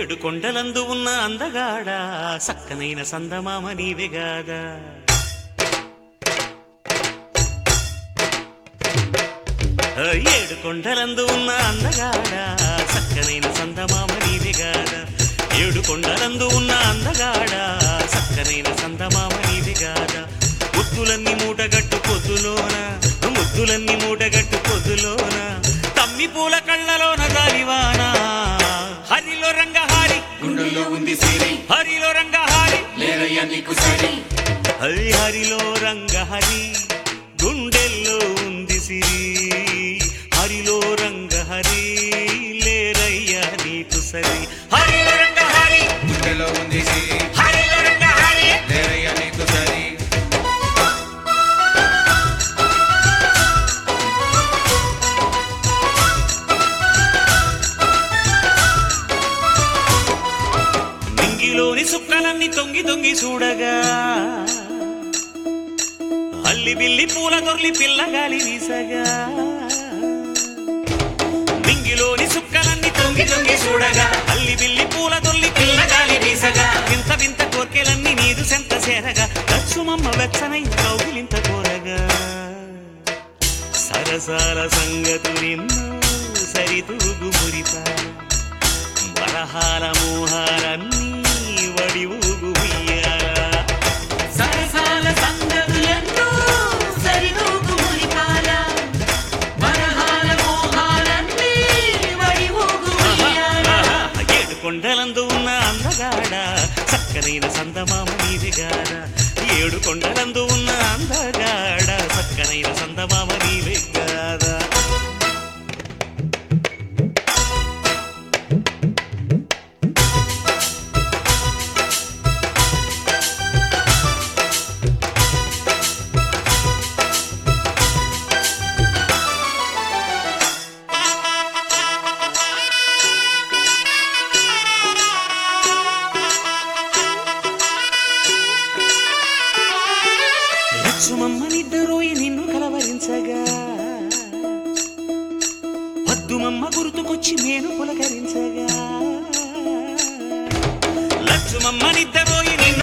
ఏడు కొండలందు ఉన్న అందగాడ సక్కనైన సందమామ నీవెగాదా ఆ, ఏడు కొండలందు ఉన్న అందగాడ సక్కనైన సందమామ నీవెగాదా ఏడు కొండలందు ఉన్న అందగాడ సక్కనైన సందమామ నీవెగాదా ముద్దులన్నీ మూటగట్టు పొద్దులోన ముద్దులన్నీ మూటగట్టు పొద్దులోన తమ్మి పూల కళ్ళలోన దారివాన హరిలో రంగహారి గుండెల్లో ఉంది సిరి హరిలో రంగహారి లేరయ్యా నీకు సరి హరి హరిలో రంగహరి గుండెల్లో ఉంది సిరి హరిలో రంగహరి లేరయ్యా నీకు సరి హరిలో రంగహరి గుండెలో ఉంది సిరి హరిలో రంగహరి లేరయ్యా నీకు సరి నింగిలోని సుక్కలన్నీ తొంగి తొంగి చూడగా అల్లి బిల్లి పూల దొర్లి పిల్లగాలి వీసగా నింగిలోని సుక్కలన్నీ తొంగి తొంగి చూడగా అల్లి బిల్లి పూల దొర్లి పిల్లగాలి వీసగా వింత వింత కోర్కెలన్నీ నీదు సెంత చేరగా లక్ష్మమ్మ వెచ్చనై కౌగిలింత కోరగా సరసాల సంగతులిన్నో సరితూగు మురిపాల వరహాల మోహాలన్నీ వడి ఊగు ఉయ్యాల. సరసాల సంగతులెన్నో సరిదూకు మురిపాల వరహాల మోహాలన్నీ వడి ఊగు ఉయ్యాల. ఆహా, ఏడు కొండలందు ఉన్న అందగాడ చక్కనైన సందమామ నీవిగాడ ఏడు కొండలందు ఉన్న అందగాడ చక్కనైన సందమామ నీవిగాడ లక్ష్మమ్మనిద్దరోయి నిన్ను కలవరించగా వద్దుమమ్మ గుర్తుకొచ్చి నేను పులకరించగా లక్ష్మమ్మనిద్దరోయి నిన్ను